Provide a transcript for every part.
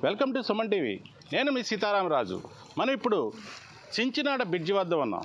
welcome to Suman TV నేను మీ సీతారామరాజు మనం ఇప్పుడు చించినాడ బ్రిడ్జి వద్ద ఉన్నాం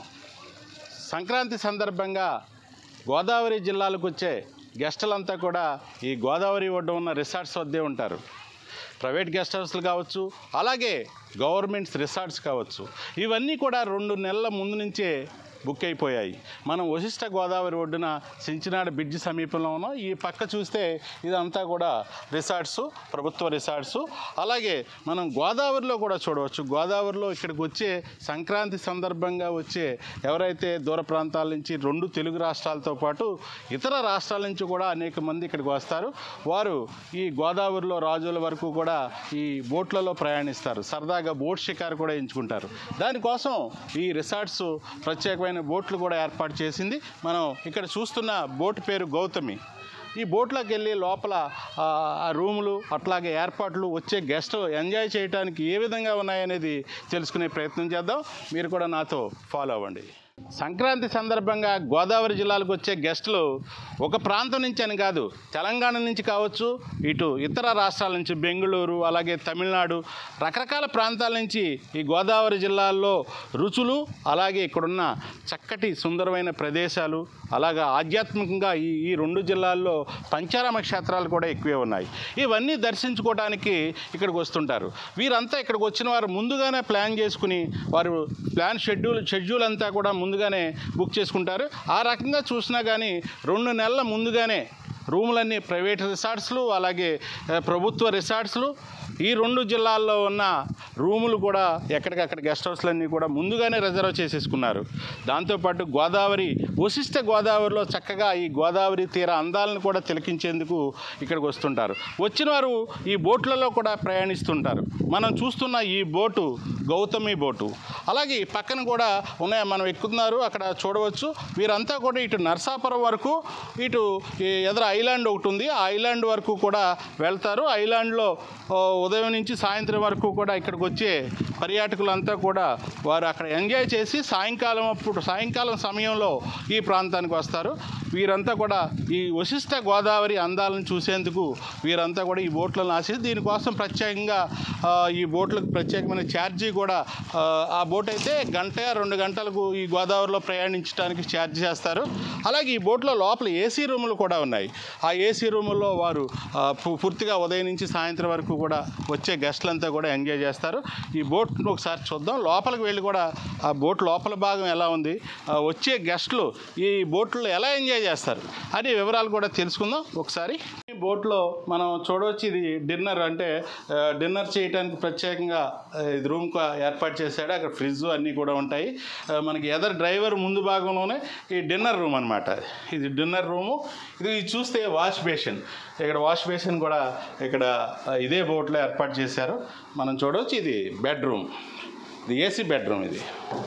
సంక్రాంతి సందర్భంగా గోదావరి జిల్లాలకు వచ్చే గెస్టులంతా కూడా ఈ గోదావరి ఒడ్డు ఉన్న రిసార్ట్స్ వద్దే ఉంటారు ప్రైవేట్ గెస్ట్ హౌస్లు కావచ్చు అలాగే గవర్నమెంట్స్ రిసార్ట్స్ కావచ్చు ఇవన్నీ కూడా రెండు నెలల ముందు నుంచే బుక్ అయిపోయాయి మనం వశిష్ట గోదావరి ఒడ్డున చించినాడ బ్రిడ్జి సమీపంలో ఉన్నాం ఈ పక్క చూస్తే ఇదంతా కూడా రిసార్ట్స్ ప్రభుత్వ రిసార్ట్స్ అలాగే మనం గోదావరిలో కూడా చూడవచ్చు గోదావరిలో ఇక్కడికి వచ్చే సంక్రాంతి సందర్భంగా వచ్చే ఎవరైతే దూర ప్రాంతాల నుంచి రెండు తెలుగు రాష్ట్రాలతో పాటు ఇతర రాష్ట్రాల నుంచి కూడా అనేక మంది ఇక్కడికి వస్తారు వారు ఈ గోదావరిలో రాజుల వరకు కూడా ఈ బోట్లలో ప్రయాణిస్తారు సరదాగా బోట్ షికారు కూడా ఎంచుకుంటారు దానికోసం ఈ రిసార్ట్స్ ప్రత్యేకమైన బోట్లు కూడా ఏర్పాటు చేసింది మనం ఇక్కడ చూస్తున్న బోట్ పేరు గౌతమి ఈ బోట్లోకి వెళ్ళి లోపల ఆ, ఆ రూములు అట్లాగే ఏర్పాట్లు వచ్చే గెస్ట్ ఎంజాయ్ చేయడానికి ఏ విధంగా ఉన్నాయనేది తెలుసుకునే ప్రయత్నం చేద్దాం మీరు కూడా నాతో ఫాలో అవ్వండి సంక్రాంతి సందర్భంగా గోదావరి జిల్లాలకు వచ్చే గెస్టులు ఒక ప్రాంతం నుంచి అని కాదు తెలంగాణ నుంచి కావచ్చు ఇటు ఇతర రాష్ట్రాల నుంచి బెంగళూరు అలాగే తమిళనాడు రకరకాల ప్రాంతాల నుంచి ఈ గోదావరి జిల్లాల్లో రుచులు అలాగే ఇక్కడున్న చక్కటి సుందరమైన ప్రదేశాలు అలాగా ఆధ్యాత్మికంగా ఈ ఈ రెండు జిల్లాల్లో పంచారామ క్షేత్రాలు కూడా ఎక్కువే ఉన్నాయి ఇవన్నీ దర్శించుకోవడానికి ఇక్కడికి వస్తుంటారు వీరంతా ఇక్కడికి వచ్చిన వారు ముందుగానే ప్లాన్ చేసుకుని వారు ప్లాన్ షెడ్యూల్ షెడ్యూల్ అంతా కూడా ముందుగానే బుక్ చేసుకుంటారు ఆ రకంగా చూసినా కానీ రెండు నెలల ముందుగానే రూములన్నీ ప్రైవేట్ రిసార్ట్స్లు అలాగే ఆ, ప్రభుత్వ రిసార్ట్స్లు ఈ రెండు జిల్లాల్లో ఉన్న రూములు కూడా ఎక్కడికక్కడ గెస్ట్ హౌస్లన్నీ కూడా ముందుగానే రిజర్వ్ చేసేసుకున్నారు దాంతోపాటు గోదావరి వశిష్ట గోదావరిలో చక్కగా ఈ గోదావరి తీర అందాలను కూడా తిలకించేందుకు ఇక్కడికి వస్తుంటారు వచ్చిన వారు ఈ బోట్లలో కూడా ప్రయాణిస్తుంటారు మనం చూస్తున్న ఈ బోటు గౌతమి బోటు అలాగే ఈ పక్కన కూడా ఉన్నాయి మనం ఎక్కుతున్నారు అక్కడ చూడవచ్చు వీరంతా కూడా ఇటు నర్సాపురం వరకు ఇటు ఈ ఎదురు ఐలాండ్ ఒకటి ఉంది ఆ ఐలాండ్ వరకు కూడా వెళ్తారు ఐలాండ్లో ఓ, ఉదయం నుంచి సాయంత్రం వరకు కూడా ఇక్కడికి వచ్చే పర్యాటకులంతా కూడా వారు అక్కడ ఎంజాయ్ చేసి సాయంకాలం అప్పుడు సాయంకాలం సమయంలో ఈ ప్రాంతానికి వస్తారు వీరంతా కూడా ఈ వశిష్ట గోదావరి అందాలను చూసేందుకు వీరంతా కూడా ఈ బోట్లను ఆశిస్తారు దీనికోసం ప్రత్యేకంగా ఆ, ఈ బోట్లకు ప్రత్యేకమైన ఛార్జీ కూడా ఆ, ఆ బోట్ అయితే గంట రెండు గంటలకు ఈ గోదావరిలో ప్రయాణించడానికి ఛార్జ్ చేస్తారు అలాగే ఈ బోట్లో లోపల ఏసీ రూములు కూడా ఉన్నాయి ఆ ఏసీ రూముల్లో వారు ఆ, పు- పూర్తిగా ఉదయం నుంచి సాయంత్రం వరకు కూడా వచ్చే గెస్టులంతా కూడా ఎంజాయ్ చేస్తారు ఈ బోట్ ఒకసారి చూద్దాం లోపలికి వెళ్ళి కూడా ఆ బోట్ లోపల భాగం ఎలా ఉంది ఆ, వచ్చే గెస్టులు ఈ బోట్లో ఎలా ఎంజాయ్ చేస్తారు అని వివరాలు కూడా తెలుసుకుందాం ఒకసారి ఈ బోట్లో మనం చూడవచ్చు ఇది డిన్నర్ అంటే ఆ, డిన్నర్ చేయడానికి ప్రత్యేకంగా ఆ, ఇది రూమ్ ఏర్పాటు చేశాడు అక్కడ ఫ్రిడ్జ్ అన్నీ కూడా ఉంటాయి ఆ, మనకి ఎదర్ డ్రైవర్ ముందు భాగంలోనే ఈ డిన్నర్ రూమ్ అనమాట ఇది డిన్నర్ రూము ఇది చూస్తే వాష్ బేసిన్ ఇక్కడ వాష్ బేసిన్ కూడా ఇక్కడ ఆ, ఇదే బోట్లో ఏర్పాటు చేశారు మనం చూడవచ్చు ఇది బెడ్రూమ్ ఇది ఏసీ బెడ్రూమ్ ఇది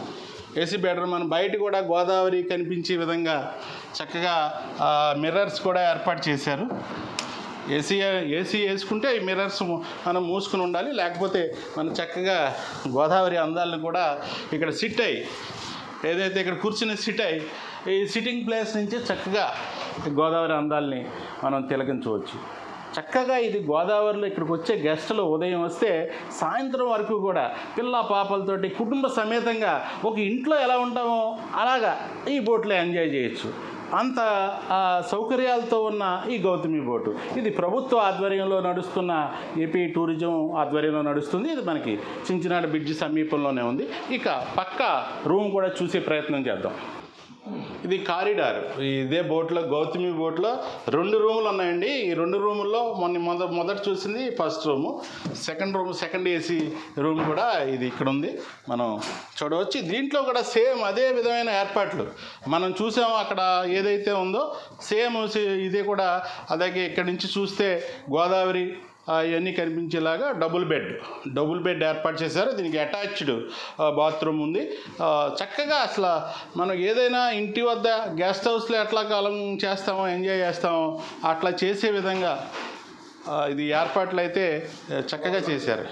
ఏసీ బెడ్రూమ్ మనం బయట కూడా గోదావరి కనిపించే విధంగా చక్కగా మిర్రర్స్ కూడా ఏర్పాటు చేశారు ఏసీ ఏసీ వేసుకుంటే ఈ మిర్రర్స్ మనం మూసుకుని ఉండాలి లేకపోతే మనం చక్కగా గోదావరి అందాలను కూడా ఇక్కడ సిట్ అయ్యి ఏదైతే ఇక్కడ కూర్చుని సిట్ అయ్యి ఈ సిట్టింగ్ ప్లేస్ నుంచి చక్కగా ఈ గోదావరి అందాలని మనం తిలకించవచ్చు చక్కగా ఇది గోదావరిలో ఇక్కడికి వచ్చే గెస్టులు ఉదయం వస్తే సాయంత్రం వరకు కూడా పిల్ల పాపలతోటి కుటుంబ సమేతంగా ఒక ఇంట్లో ఎలా ఉంటామో అలాగా ఈ బోట్లో ఎంజాయ్ చేయొచ్చు అంత ఆ, సౌకర్యాలతో ఉన్న ఈ గౌతమి బోటు ఇది ప్రభుత్వ ఆధ్వర్యంలో నడుస్తున్న ఏపీ టూరిజం ఆధ్వర్యంలో నడుస్తుంది ఇది మనకి చించినాడ బ్రిడ్జి సమీపంలోనే ఉంది ఇక పక్క రూమ్ కూడా చూసే ప్రయత్నం చేద్దాం ఇది కారిడార్ ఇదే బోట్లో గౌతమి బోట్లో రెండు రూములు ఉన్నాయండి ఈ రెండు రూముల్లో మొన్న మొద మొదట చూసింది first room second room second AC room కూడా ఇది ఇక్కడ ఉంది మనం చూడవచ్చు దీంట్లో కూడా సేమ్ అదే విధమైన ఏర్పాట్లు మనం చూసాము అక్కడ ఏదైతే ఉందో సేమ్ ఇదే కూడా అలాగే ఇక్కడి నుంచి చూస్తే గోదావరి ఆ, ఇవన్నీ కనిపించేలాగా డబుల్ బెడ్ డబుల్ బెడ్ ఏర్పాటు చేశారు దీనికి అటాచ్డ్ బాత్రూమ్ ఉంది ఆ, చక్కగా అసలు మనం ఏదైనా ఇంటి వద్ద గెస్ట్ హౌస్లో ఎట్లా కాలం చేస్తామో ఎంజాయ్ చేస్తామో అట్లా చేసే విధంగా ఆ, ఇది ఏర్పాట్లు అయితే ఆ, చక్కగా చేశారు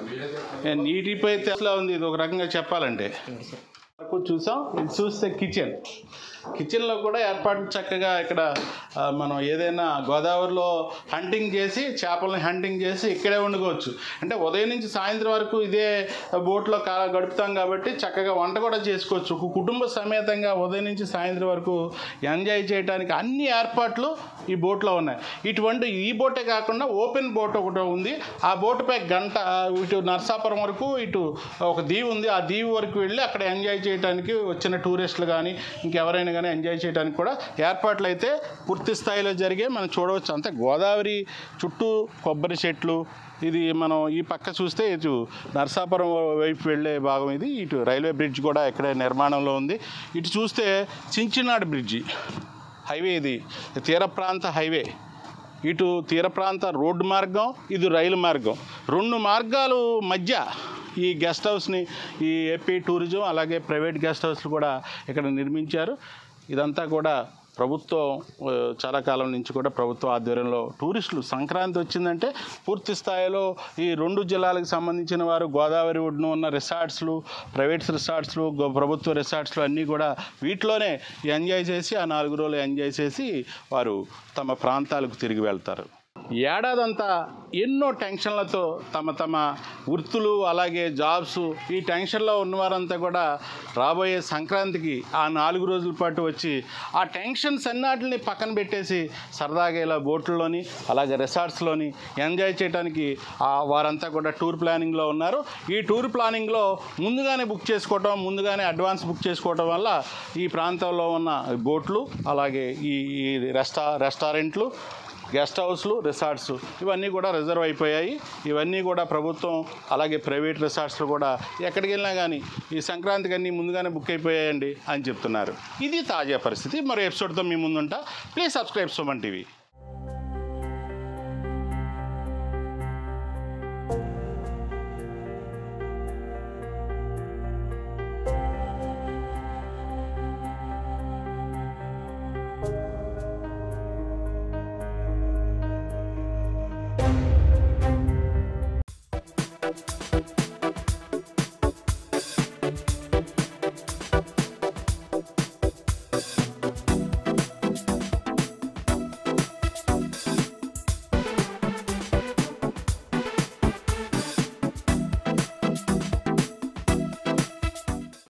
ఏ, నీటిపై తెసలా ఉంది ఇది ఒక రకంగా చెప్పాలంటే వరకు చూసాం ఇది చూస్తే కిచెన్ కిచెన్లో కూడా ఏర్పాటు చక్కగా ఇక్కడ ఆ, మనం ఏదైనా గోదావరిలో హంటింగ్ చేసి చేపల్ని హంటింగ్ చేసి ఇక్కడే వండుకోవచ్చు అంటే ఉదయం నుంచి సాయంత్రం వరకు ఇదే బోట్లో కా గడుపుతాం కాబట్టి చక్కగా వంట కూడా చేసుకోవచ్చు ఒక కుటుంబ సమేతంగా ఉదయం నుంచి సాయంత్రం వరకు ఎంజాయ్ చేయడానికి అన్ని ఏర్పాట్లు ఈ బోట్లో ఉన్నాయి ఇటువంటి ఈ బోటే కాకుండా ఓపెన్ బోట్ ఒకటి ఉంది ఆ బోటుపై గంట ఇటు నర్సాపురం వరకు ఇటు ఒక దీవి ఉంది ఆ దీవి వరకు వెళ్ళి అక్కడ ఎంజాయ్ చేయడానికి వచ్చిన టూరిస్టులు కానీ ఇంకెవరైనా కానీ ఎంజాయ్ చేయడానికి కూడా ఏర్పాట్లు అయితే పూర్తి స్థాయిలో జరిగే మనం చూడవచ్చు అంతే గోదావరి చుట్టూ కొబ్బరి చెట్లు ఇది మనం ఈ పక్క చూస్తే ఇటు నర్సాపురం వైపు వెళ్ళే భాగం ఇది ఇటు రైల్వే బ్రిడ్జ్ కూడా ఇక్కడే నిర్మాణంలో ఉంది ఇటు చూస్తే చించినాడు బ్రిడ్జి హైవే ఇది తీర ప్రాంత హైవే ఇటు తీర ప్రాంత రోడ్డు మార్గం ఇది రైలు మార్గం రెండు మార్గాలు మధ్య ఈ గెస్ట్ హౌస్ని ఈ ఏపీ టూరిజం అలాగే ప్రైవేట్ గెస్ట్ హౌస్లు కూడా ఇక్కడ నిర్మించారు ఇదంతా కూడా ప్రభుత్వం ఆ, చాలా కాలం నుంచి కూడా ప్రభుత్వ ఆధ్వర్యంలో టూరిస్టులు సంక్రాంతి వచ్చిందంటే పూర్తి స్థాయిలో ఈ రెండు జిల్లాలకు సంబంధించిన వారు గోదావరి ఒడ్డున ఉన్న రిసార్ట్స్లు ప్రైవేట్ రిసార్ట్స్లు గో- ప్రభుత్వ రిసార్ట్స్లు అన్నీ కూడా వీటిలోనే ఎంజాయ్ చేసి ఆ నాలుగు రోజులు ఎంజాయ్ చేసి వారు తమ ప్రాంతాలకు తిరిగి వెళ్తారు ఏడాదంతా ఎన్నో టెన్షన్లతో తమ తమ వృత్తులు అలాగే జాబ్స్ ఈ టెన్షన్లో ఉన్నవారంతా కూడా రాబోయే సంక్రాంతికి ఆ నాలుగు రోజుల పాటు వచ్చి ఆ టెన్షన్స్ అన్నిటిని పక్కన పెట్టేసి సరదాగా ఇలా బోట్లలోని అలాగే రిసార్ట్స్లోని ఎంజాయ్ చేయడానికి ఆ వారంతా కూడా టూర్ ప్లానింగ్లో ఉన్నారు ఈ టూర్ ప్లానింగ్లో ముందుగానే బుక్ చేసుకోవటం ముందుగానే అడ్వాన్స్ బుక్ చేసుకోవటం వల్ల ఈ ప్రాంతంలో ఉన్న బోట్లు అలాగే ఈ ఈ రెస్టా రెస్టారెంట్లు గెస్ట్ హౌస్లు రిసార్ట్స్ ఇవన్నీ కూడా రిజర్వ్ అయిపోయాయి ఇవన్నీ కూడా ప్రభుత్వం అలాగే ప్రైవేట్ రిసార్ట్స్లు కూడా ఎక్కడికి వెళ్ళినా కానీ ఈ సంక్రాంతికి అన్నీ ముందుగానే బుక్ అయిపోయాయండి అని చెప్తున్నారు ఇది తాజా పరిస్థితి మరో ఎపిసోడ్తో మీ ముందుంటా ప్లీజ్ సబ్స్క్రైబ్ సుమన్ టీవీ